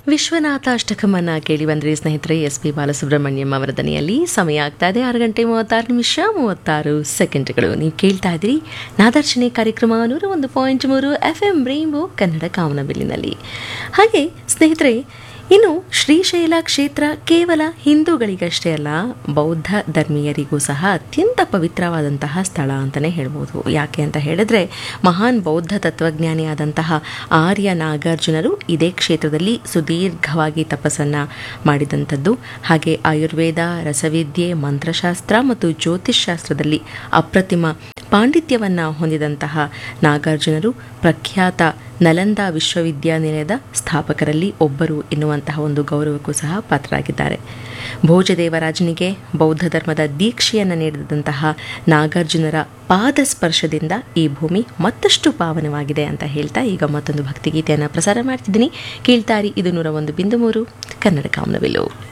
ವಿಶ್ವನಾಥ ಅಷ್ಟಕಮನ್ನ ಕೇಳಿ ಬಂದ್ರಿ ಸ್ನೇಹಿತರೆ ಎಸ್ ಪಿ ಬಾಲಸುಬ್ರಹ್ಮಣ್ಯಂ ಅವರ ದನಿಯಲ್ಲಿ ಸಮಯ ಆಗ್ತಾ ಇದೆ ಆರು ಗಂಟೆ ಮೂವತ್ತಾರು ನಿಮಿಷ ಮೂವತ್ತಾರು ಸೆಕೆಂಡ್ಗಳು ನೀವು ಕೇಳ್ತಾ ಇದ್ರಿ ನಾದರ್ಶನೆ ಕಾರ್ಯಕ್ರಮ ನೂರ ಒಂದು ಪಾಯಿಂಟ್ ಮೂರು ಎಫ್ ಎಂ ರೈನ್ಬೋ ಕನ್ನಡ ಕಾಮನಬಿಲ್ಲಿನಲ್ಲಿ ಹಾಗೆ ಸ್ನೇಹಿತರೆ ಇನ್ನು ಶ್ರೀಶೈಲ ಕ್ಷೇತ್ರ ಕೇವಲ ಹಿಂದೂಗಳಿಗಷ್ಟೇ ಅಲ್ಲ ಬೌದ್ಧ ಧರ್ಮೀಯರಿಗೂ ಸಹ ಅತ್ಯಂತ ಪವಿತ್ರವಾದಂತಹ ಸ್ಥಳ ಅಂತಲೇ ಹೇಳ್ಬೋದು ಯಾಕೆ ಅಂತ ಹೇಳಿದ್ರೆ ಮಹಾನ್ ಬೌದ್ಧ ತತ್ವಜ್ಞಾನಿಯಾದಂತಹ ಆರ್ಯ ನಾಗಾರ್ಜುನರು ಇದೇ ಕ್ಷೇತ್ರದಲ್ಲಿ ಸುದೀರ್ಘವಾಗಿ ತಪಸ್ಸನ್ನು ಮಾಡಿದಂಥದ್ದು ಹಾಗೆ ಆಯುರ್ವೇದ ರಸವಿದ್ಯೆ ಮಂತ್ರಶಾಸ್ತ್ರ ಮತ್ತು ಜ್ಯೋತಿಷ್ಶಾಸ್ತ್ರದಲ್ಲಿ ಅಪ್ರತಿಮ ಪಾಂಡಿತ್ಯವನ್ನು ಹೊಂದಿದಂತಹ ನಾಗಾರ್ಜುನರು ಪ್ರಖ್ಯಾತ ನಲಂದ ವಿಶ್ವವಿದ್ಯಾನಿಲಯದ ಸ್ಥಾಪಕರಲ್ಲಿ ಒಬ್ಬರು ಎನ್ನುವಂತಹ ಒಂದು ಗೌರವಕ್ಕೂ ಸಹ ಪಾತ್ರರಾಗಿದ್ದಾರೆ ಭೋಜದೇವರಾಜನಿಗೆ ಬೌದ್ಧ ಧರ್ಮದ ದೀಕ್ಷೆಯನ್ನು ನೀಡಿದಂತಹ ನಾಗಾರ್ಜುನರ ಪಾದ ಸ್ಪರ್ಶದಿಂದ ಈ ಭೂಮಿ ಮತ್ತಷ್ಟು ಪಾವನವಾಗಿದೆ ಅಂತ ಹೇಳ್ತಾ ಈಗ ಮತ್ತೊಂದು ಭಕ್ತಿಗೀತೆಯನ್ನು ಪ್ರಸಾರ ಮಾಡ್ತಿದ್ದೀನಿ ಕೇಳ್ತಾರಿ ಇದು ನೂರ ಒಂದು ಬಿಂದು ಮೂರು ಕನ್ನಡ ಕಾಮನವಿಲು